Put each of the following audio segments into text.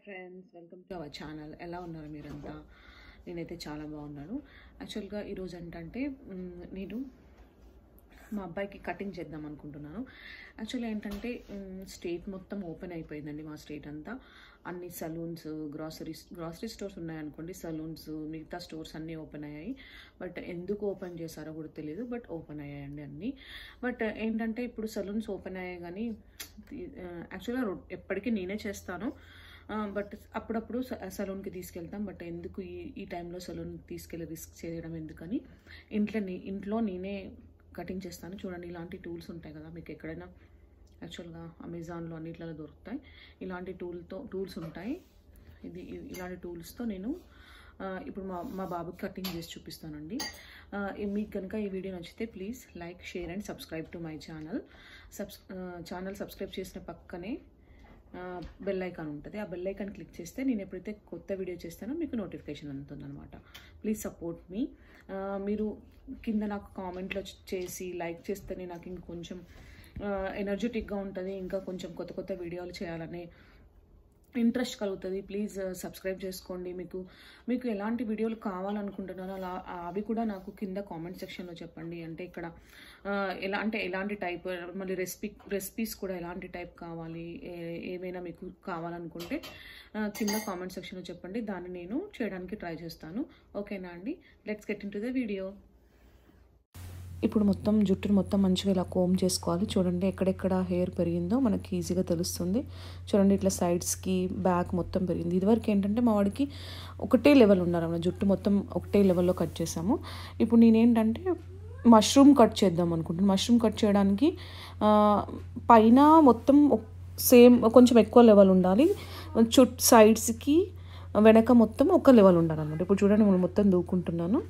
friends welcome to our channel ఎలా ఉన్నారు మీరంతా నేనైతే చాలా బాగున్నాను యాక్చువల్గా ఈరోజు ఏంటంటే మ్, నేను మా అబ్బాయికి కటింగ్ చేద్దాం అనుకుంటున్నాను యాక్చువల్లీ ఏంటంటే మ్, స్టేట్ మొత్తం ఓపెన్ అయిపోయిందండి మా స్టేట్ అంతా అన్ని సలూన్స్ గ్రాసరీస్ గ్రాసరీ స్టోర్స్ ఉన్నాయనుకోండి సలూన్స్ మిగతా స్టోర్స్ అన్నీ ఓపెన్ అయ్యాయి బట్ ఎందుకు ఓపెన్ చేశారో కూడా తెలియదు బట్ ఓపెన్ అయ్యాయండి అన్నీ బట్ ఏంటంటే ఇప్పుడు సలూన్స్ ఓపెన్ అయ్యాయి కానీ యాక్చువల్గా ఎప్పటికీ నేనే చేస్తాను బట్ అప్పుడప్పుడు సలూన్కి తీసుకెళ్తాం బట్ ఎందుకు ఈ ఈ టైంలో సలూన్ తీసుకెళ్ళి రిస్క్ చేయడం ఎందుకని ఇంట్లో నే- ఇంట్లో నేనే కటింగ్ చేస్తాను చూడండి ఇలాంటి టూల్స్ ఉంటాయి కదా మీకు ఎక్కడైనా యాక్చువల్గా అమెజాన్లో అన్నిట్లలో దొరుకుతాయి ఇలాంటి టూల్తో టూల్స్ ఉంటాయి ఇది ఇ- ఇలాంటి టూల్స్తో నేను ఆ, ఇప్పుడు మా మా బాబుకి కటింగ్ చేసి చూపిస్తానండి ఆ, ఈ- మీకు కనుక ఈ వీడియో నచ్చితే please like share and subscribe to my channel సబ్స్ ఛానల్ సబ్స్క్రైబ్ చేసిన పక్కనే బెల్ ఐకాన్ ఉంటుంది ఆ బెల్ ఐకాన్ క్లిక్ చేస్తే నేను ఎప్పుడైతే కొత్త వీడియో చేస్తానో మీకు నోటిఫికేషన్ అందుతుందన్నమాట ప్లీజ్ సపోర్ట్ మీ మీరు కింద నాకు కామెంట్లో చేసి లైక్ చేస్తేనే నాకు ఇంకొంచెం ఎనర్జెటిక్గా ఉంటుంది ఇంకా కొంచెం కొత్త కొత్త వీడియోలు చేయాలనే ఇంట్రెస్ట్ కలుగుతుంది ప్లీజ్ సబ్స్క్రైబ్ చేసుకోండి మీకు మీకు ఎలాంటి వీడియోలు కావాలనుకుంటున్నారో అలా అవి కూడా నాకు కింద కామెంట్ సెక్షన్లో చెప్పండి అంటే ఇక్కడ ఆ, ఎలా అంటే ఎలాంటి టైప్ మళ్ళీ రెసిపీ రెసిపీస్ కూడా ఎలాంటి టైప్ కావాలి ఏ- ఏమైనా మీకు కావాలనుకుంటే ఆ, కింద కామెంట్ సెక్షన్లో చెప్పండి దాన్ని నేను చేయడానికి ట్రై చేస్తాను ఓకేనా అండి let's get into the video ఇప్పుడు మొత్తం జుట్టును మొత్తం మంచిగా ఇలా కోమ్ చేసుకోవాలి చూడండి ఎక్కడెక్కడ హెయిర్ పెరిగిందో మనకి ఈజీగా తెలుస్తుంది చూడండి ఇట్లా సైడ్స్కి బ్యాక్ మొత్తం పెరిగింది ఇదివరకు ఏంటంటే మా వాడికి ఒకటే లెవెల్ ఉండాలన్నమాట జుట్టు మొత్తం ఒకటే లెవెల్లో కట్ చేసాము ఇప్పుడు నేనేంటంటే మష్రూమ్ కట్ చేద్దాం అనుకుంటున్నాను మష్రూమ్ కట్ చేయడానికి ఆ, పైన మొత్తం సేమ్ కొంచెం ఎక్కువ లెవెల్ ఉండాలి చుట్ సైడ్స్కి వెనక మొత్తం ఒక లెవెల్ ఉండాలన్నమాట ఇప్పుడు చూడండి నేను మొత్తం దూకుంటున్నాను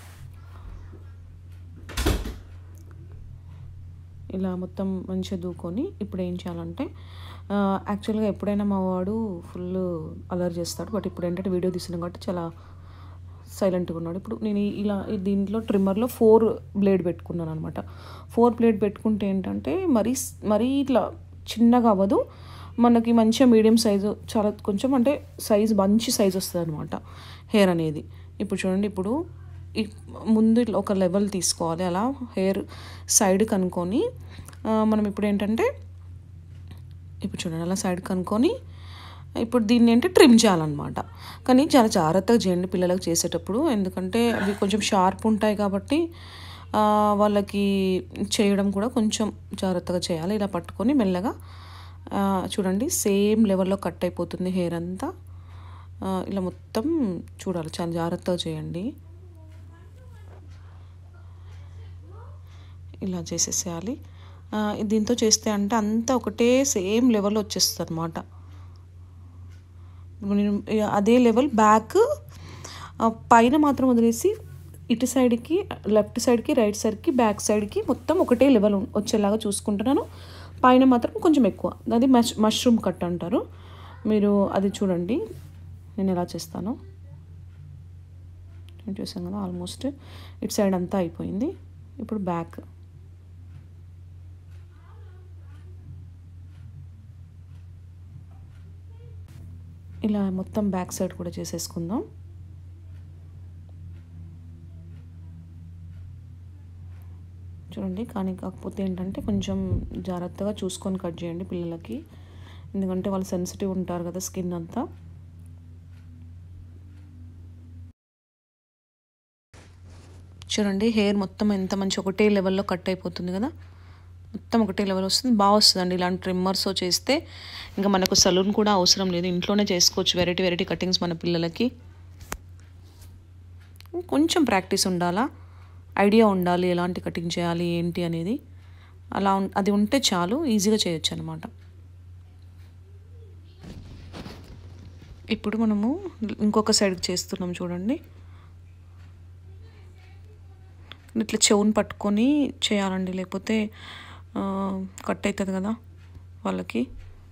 ఇలా మొత్తం మంచిగా దూకొని ఇప్పుడు ఏం చేయాలంటే ఆ, యాక్చువల్గా ఎప్పుడైనా మా వాడు ఫుల్ అలర్ చేస్తాడు బట్ ఇప్పుడు ఏంటంటే వీడియో తీస్తున్నాం కాబట్టి చాలా సైలెంట్గా ఉన్నాడు ఇప్పుడు నేను ఈ- ఇలా ఈ దీంట్లో ట్రిమ్మర్లో ఫోర్ బ్లేడ్ పెట్టుకున్నాను అనమాట ఫోర్ బ్లేడ్ పెట్టుకుంటే ఏంటంటే మరీ స్- మరీ ఇట్లా చిన్నగా అవ్వదు మనకి మంచిగా మీడియం సైజు చాలా కొంచెం అంటే సైజ్ మంచి సైజ్ వస్తుంది అనమాట హెయిర్ అనేది ఇప్పుడు చూడండి ఇప్పుడు ఈ ముందు ఇట్లా ఒక లెవెల్ తీసుకోవాలి అలా హెయిర్ సైడ్ కనుక్కొని ఆ, మనం ఇప్పుడు ఏంటంటే ఇప్పుడు చూడండి అలా సైడ్ కనుక్కొని ఇప్పుడు దీన్ని ఏంటి ట్రిమ్ చేయాలన్నమాట కానీ చాలా జాగ్రత్తగా చేయండి పిల్లలకు చేసేటప్పుడు ఎందుకంటే అవి కొంచెం షార్ప్ ఉంటాయి కాబట్టి ఆ, వాళ్ళకి చేయడం కూడా కొంచెం జాగ్రత్తగా చేయాలి ఇలా పట్టుకొని మెల్లగా ఆ, చూడండి సేమ్ లెవెల్లో కట్ అయిపోతుంది హెయిర్ అంతా ఆ, ఇలా మొత్తం చూడాలి చాలా జాగ్రత్తగా చేయండి ఇలా చేసేసేయాలి ఆ, దీంతో చేస్తే అంటే అంతా ఒకటే సేమ్ లెవెల్ వచ్చేస్తుంది అనమాట నేను ఇక అదే లెవెల్ బ్యాక్ ఆ, పైన మాత్రం వదిలేసి ఇటు సైడ్కి లెఫ్ట్ సైడ్కి రైట్ సైడ్కి బ్యాక్ సైడ్కి మొత్తం ఒకటే లెవెల్ ఉం- వచ్చేలాగా చూసుకుంటున్నాను పైన మాత్రం కొంచెం ఎక్కువ అది మష్ మష్రూమ్ కట్ అంటారు మీరు అది చూడండి నేను ఎలా చేస్తాను నేను చూసాను కదా ఆల్మోస్ట్ ఇటు సైడ్ అంతా అయిపోయింది ఇప్పుడు బ్యాక్ ఇలా మొత్తం బ్యాక్ సైడ్ కూడా చేసేసుకుందాం చూడండి కానీ కాకపోతే ఏంటంటే కొంచెం జాగ్రత్తగా చూసుకొని కట్ చేయండి పిల్లలకి ఎందుకంటే వాళ్ళు సెన్సిటివ్ ఉంటారు కదా స్కిన్ అంతా చూడండి హెయిర్ మొత్తం ఎంత మంచి ఒకటే లెవెల్లో కట్ అయిపోతుంది కదా మొత్తం ఒకటే లెవెల్ వస్తుంది బాగా వస్తుందండి ఇలాంటి ట్రిమ్మర్స్ చేస్తే ఇంకా మనకు సలూన్ కూడా అవసరం లేదు ఇంట్లోనే చేసుకోవచ్చు వెరైటీ వెరైటీ కటింగ్స్ మన పిల్లలకి కొంచెం ప్రాక్టీస్ ఉండాలా ఐడియా ఉండాలి ఎలాంటి కటింగ్ చేయాలి ఏంటి అనేది అలా ఉం- అది ఉంటే చాలు ఈజీగా చేయొచ్చు అనమాట ఇప్పుడు మనము ఇంకొక సైడ్ చేస్తున్నాం చూడండి ఇట్లా చెవుని పట్టుకొని చేయాలండి లేకపోతే ఆ, కట్ అవుతుంది కదా వాళ్ళకి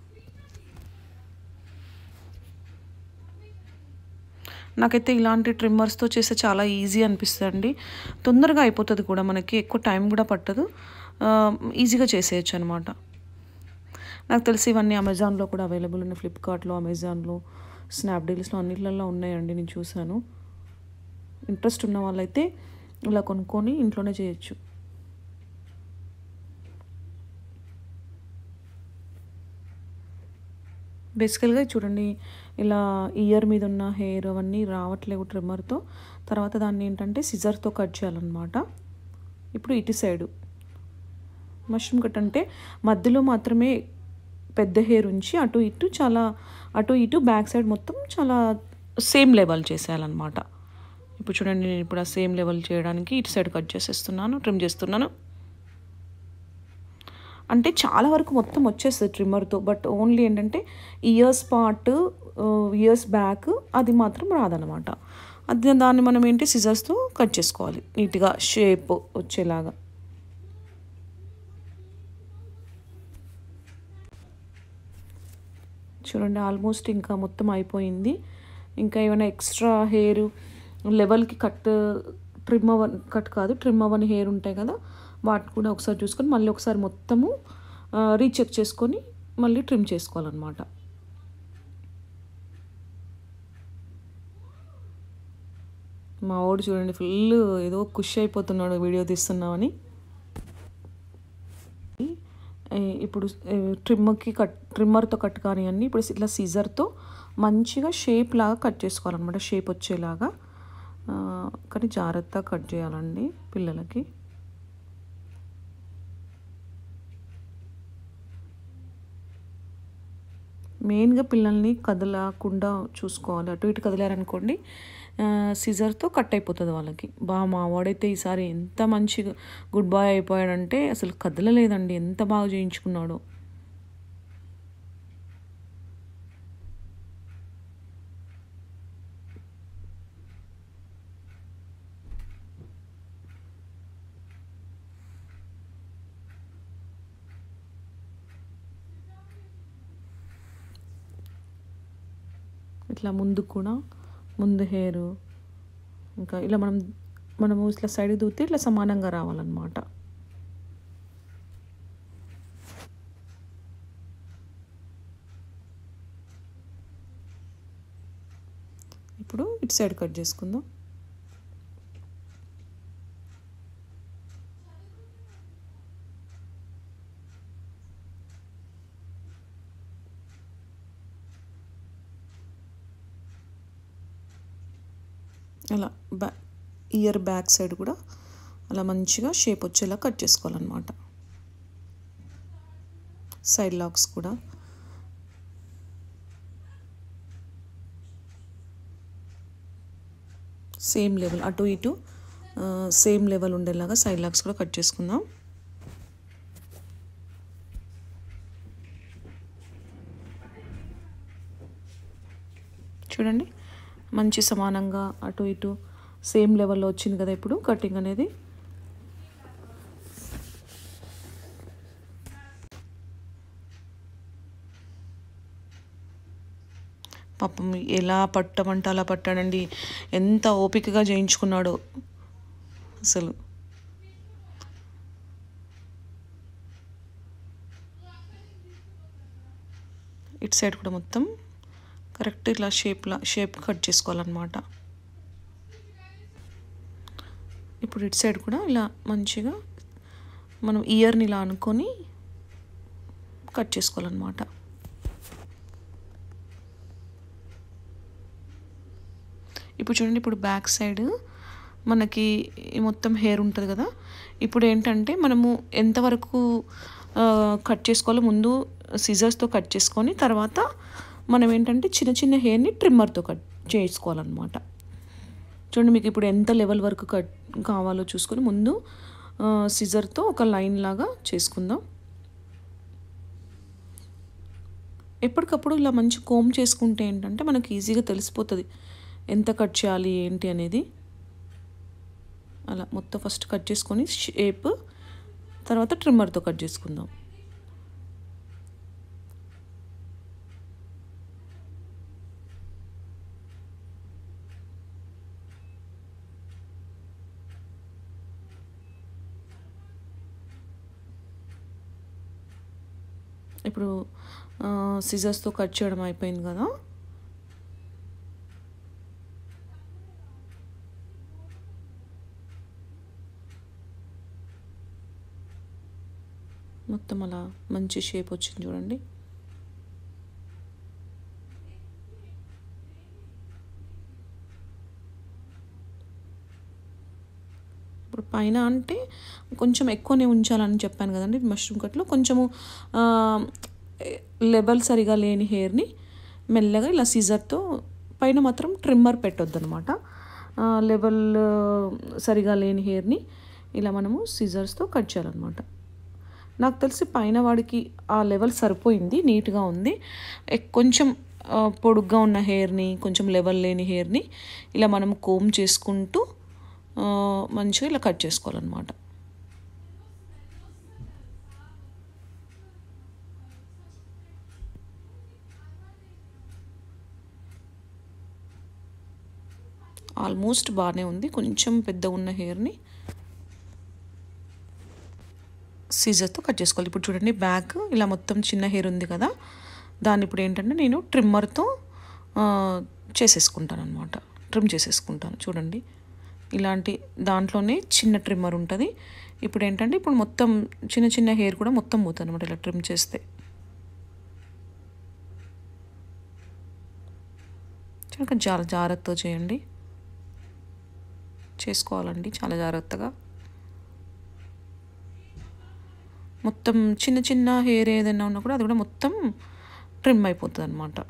నాకైతే ఇలాంటి ట్రిమ్మర్స్తో చేస్తే చాలా ఈజీ అనిపిస్తుంది అండి తొందరగా అయిపోతుంది కూడా మనకి ఎక్కువ టైం కూడా పట్టదు ఆ, ఈజీగా చేసేయచ్చు అనమాట నాకు తెలిసి ఇవన్నీ అమెజాన్లో కూడా అవైలబుల్ ఉన్నాయి ఫ్లిప్కార్ట్లో అమెజాన్లో స్నాప్డీల్స్లో అన్నిట్లలో ఉన్నాయండి నేను చూశాను ఇంట్రెస్ట్ ఉన్న వాళ్ళైతే ఇలా కొనుక్కొని ఇంట్లోనే చేయొచ్చు బేసికల్గా చూడండి ఇలా ఇయర్ మీద ఉన్న హెయిర్ అవన్నీ రావట్లేవు ట్రిమ్మర్తో తర్వాత దాన్ని ఏంటంటే సిజర్తో కట్ చేయాలన్నమాట ఇప్పుడు ఇటు సైడు మష్రూమ్ కట్ అంటే మధ్యలో మాత్రమే పెద్ద హెయిర్ ఉంచి అటు ఇటు చాలా అటు ఇటు బ్యాక్ సైడ్ మొత్తం చాలా సేమ్ లెవెల్ చేసేయాలన్నమాట ఇప్పుడు చూడండి నేను ఇప్పుడు ఆ సేమ్ లెవెల్ చేయడానికి ఇటు సైడ్ కట్ చేసేస్తున్నాను ట్రిమ్ చేస్తున్నాను అంటే చాలా వరకు మొత్తం వచ్చేస్తుంది ట్రిమ్మర్తో బట్ ఓన్లీ ఏంటంటే ఇయర్స్ పార్ట్ ఇయర్స్ బ్యాక్ అది మాత్రం రాదనమాట అది దాన్ని మనం ఏంటి సిజర్స్తో కట్ చేసుకోవాలి నీట్గా షేప్ వచ్చేలాగా చూడండి ఆల్మోస్ట్ ఇంకా మొత్తం అయిపోయింది ఇంకా ఏమైనా ఎక్స్ట్రా హెయిర్ లెవెల్కి కట్ ట్రిమ్ అవ కట్ కాదు ట్రిమ్ అవ్వని హెయిర్ ఉంటాయి కదా వాటిని కూడా ఒకసారి చూసుకొని మళ్ళీ ఒకసారి మొత్తము రీచెక్ చేసుకొని మళ్ళీ ట్రిమ్ చేసుకోవాలన్నమాట మా వాడు చూడండి ఫుల్ ఏదో ఖుషి అయిపోతున్నాడు వీడియో తీస్తున్నామని ఇప్పుడు ట్రిమ్మర్కి కట్ ట్రిమ్మర్తో కట్ కానివ్వండి ఇప్పుడు ఇట్లా సీజర్తో మంచిగా షేప్ లాగా కట్ చేసుకోవాలన్నమాట షేప్ వచ్చేలాగా కానీ జాగ్రత్తగా కట్ చేయాలండి పిల్లలకి మెయిన్గా పిల్లల్ని కదలకుండా చూసుకోవాలి అటు ఇటు కదిలారనుకోండి సిజర్తో కట్ అయిపోతుంది వాళ్ళకి బా మా వాడైతే ఈసారి ఎంత మంచిగా గుడ్ బాయ్ అయిపోయాడంటే అసలు కదలలేదండి ఎంత బాగా చేయించుకున్నాడో ఇట్లా ముందు కూడా ముందు హెయిర్ ఇంకా ఇలా మనం మనము ఇట్లా సైడ్ దూతే ఇట్లా సమానంగా రావాలన్నమాట ఇప్పుడు ఇటు సైడ్ కట్ చేసుకుందాం అలా బ్యా ఇయర్ బ్యాక్ సైడ్ కూడా అలా మంచిగా షేప్ వచ్చేలా కట్ చేసుకోవాలన్నమాట సైడ్ లాక్స్ కూడా సేమ్ లెవెల్ అటు ఇటు సేమ్ లెవెల్ ఉండేలాగా సైడ్ లాక్స్ కూడా కట్ చేసుకుందాం చూడండి మంచి సమానంగా అటు ఇటు సేమ్ లెవెల్లో వచ్చింది కదా ఇప్పుడు కటింగ్ అనేది పాపం ఎలా పట్టమంటే అలా పట్టాడండి ఎంత ఓపికగా చేయించుకున్నాడో అసలు ఇటు సైడ్ కూడా మొత్తం కరెక్ట్ ఇట్లా షేప్లా షేప్ కట్ చేసుకోవాలన్నమాట ఇప్పుడు ఇటు సైడ్ కూడా ఇలా మంచిగా మనం ఇయర్ని ఇలా అనుకొని కట్ చేసుకోవాలన్నమాట ఇప్పుడు చూడండి ఇప్పుడు బ్యాక్ సైడ్ మనకి మొత్తం హెయిర్ ఉంటుంది కదా ఇప్పుడు ఏంటంటే మనము ఎంతవరకు కట్ చేసుకోవాలో ముందు సిజర్స్తో కట్ చేసుకొని తర్వాత మనం ఏంటంటే చిన్న చిన్న హెయిర్ని ట్రిమ్మర్తో కట్ చేసుకోవాలన్నమాట చూడండి మీకు ఇప్పుడు ఎంత లెవెల్ వరకు కట్ కావాలో చూసుకొని ముందు సిజర్తో ఒక లైన్ లాగా చేసుకుందాం ఎప్పటికప్పుడు ఇలా మంచి కోమ్ చేసుకుంటే ఏంటంటే మనకి ఈజీగా తెలిసిపోతుంది ఎంత కట్ చేయాలి ఏంటి అనేది అలా మొత్తం ఫస్ట్ కట్ చేసుకొని షేప్ తర్వాత ట్రిమ్మర్తో కట్ చేసుకుందాం ఇప్పుడు సిజర్స్తో కట్ చేయడం అయిపోయింది కదా మొత్తం అలా మంచి షేప్ వచ్చింది చూడండి ఇప్పుడు పైన అంటే కొంచెం ఎక్కువనే ఉంచాలని చెప్పాను కదండి మష్రూమ్ కట్లో కొంచెము లెవెల్ సరిగా లేని హెయిర్ని మెల్లగా ఇలా సీజర్తో పైన మాత్రం ట్రిమ్మర్ పెట్టొద్దు అనమాట లెవెల్ సరిగా లేని హెయిర్ని ఇలా మనము సీజర్స్తో కట్ చేయాలన్నమాట నాకు తెలిసి పైన వాడికి ఆ లెవెల్ సరిపోయింది నీట్గా ఉంది ఎక్- కొంచెం ఆ, పొడుగ్గా ఉన్న హెయిర్ని కొంచెం లెవెల్ లేని హెయిర్ని ఇలా మనం కోమ్ చేసుకుంటూ ఆ, మంచిగా ఇలా కట్ చేసుకోవాలన్నమాట ఆల్మోస్ట్ బాగానే ఉంది కొంచెం పెద్ద ఉన్న హెయిర్ని సీజర్తో కట్ చేసుకోవాలి ఇప్పుడు చూడండి బ్యాక్ ఇలా మొత్తం చిన్న హెయిర్ ఉంది కదా దాన్ని ఇప్పుడు ఏంటంటే నేను ట్రిమ్మర్తో చేసేసుకుంటాను అనమాట ట్రిమ్ చేసేసుకుంటాను చూడండి ఇలాంటి దాంట్లోనే చిన్న ట్రిమ్మర్ ఉంటుంది ఇప్పుడు ఏంటంటే ఇప్పుడు మొత్తం చిన్న చిన్న హెయిర్ కూడా మొత్తం పోతుంది అనమాట ఇలా ట్రిమ్ చేస్తే చాలా చాలా జాగ్రత్తగా చేయండి చేసుకోవాలండి చాలా జాగ్రత్తగా మొత్తం చిన్న చిన్న హెయిర్ ఏదైనా ఉన్నా కూడా అది కూడా మొత్తం ట్రిమ్ అయిపోతుంది అనమాట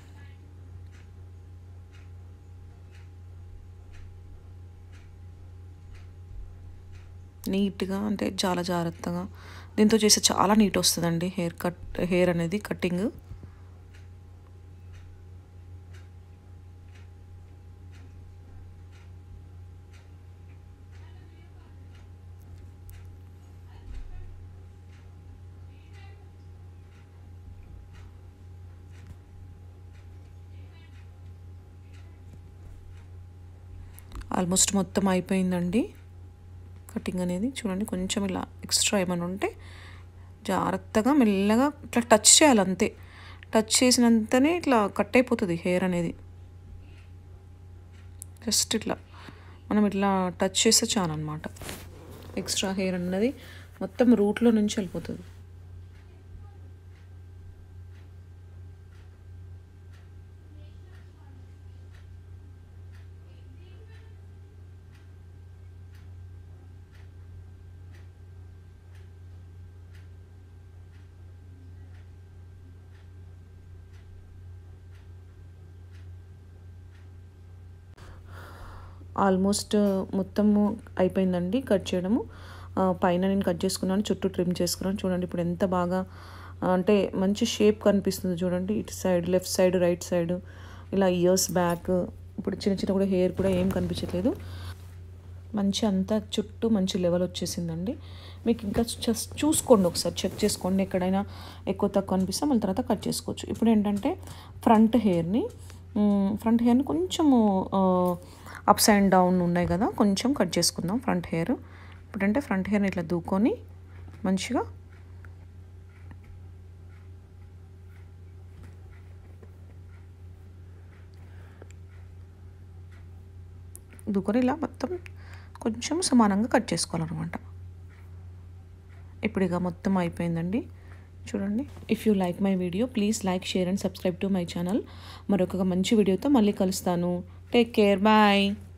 నీట్గా అంటే చాలా జాగ్రత్తగా దీంతో చేస్తే చాలా నీట్ వస్తుందండి హెయిర్ కట్ హెయిర్ అనేది కటింగ్ ఆల్మోస్ట్ మొత్తం అయిపోయిందండి కటింగ్ అనేది చూడండి కొంచెం ఇలా ఎక్స్ట్రా ఏమైనా ఉంటే జాగ్రత్తగా మెల్లగా ఇట్లా టచ్ చేయాలి అంతే టచ్ చేసినంతనే ఇట్లా కట్ అయిపోతుంది హెయిర్ అనేది జస్ట్ ఇట్లా మనం ఇట్లా టచ్ చేస్తే చాలు అనమాట ఎక్స్ట్రా హెయిర్ అన్నది మొత్తం రూట్లో నుంచి వెళ్ళిపోతుంది ఆల్మోస్ట్ మొత్తము అయిపోయిందండి కట్ చేయడము ఆ, పైన నేను కట్ చేసుకున్నాను చుట్టూ ట్రిమ్ చేసుకున్నాను చూడండి ఇప్పుడు ఎంత బాగా ఆ, అంటే మంచి షేప్ కనిపిస్తుంది చూడండి ఇటు side left side right side ఇలా ఇయర్స్ బ్యాక్ ఇప్పుడు చిన్న చిన్న కూడా హెయిర్ కూడా ఏం కనిపించట్లేదు మంచి అంతా చుట్టూ మంచి లెవెల్ వచ్చేసిందండి మీకు ఇంకా జస్ట్ చూసుకోండి ఒకసారి చెక్ చేసుకోండి ఎక్కడైనా ఎక్కువ తక్కువ అనిపిస్తే మళ్ళీ తర్వాత కట్ చేసుకోవచ్చు ఇప్పుడు ఏంటంటే ఫ్రంట్ హెయిర్ని ఫ్రంట్ హెయిర్ని కొంచెము అప్స్ అండ్ డౌన్ ఉన్నాయి కదా కొంచెం కట్ చేసుకుందాం ఫ్రంట్ హెయిర్ ఇప్పుడంటే ఫ్రంట్ హెయిర్ని ఇట్లా దూకొని మంచిగా దూకొని ఇలా మొత్తం కొంచెం సమానంగా కట్ చేసుకోవాలన్నమాట ఇప్పుడు ఇక మొత్తం అయిపోయిందండి చూడండి if you like my video please like share and subscribe to my channel మరొక మంచి వీడియోతో మళ్ళీ కలుస్తాను టేక్ కేర్ బాయ్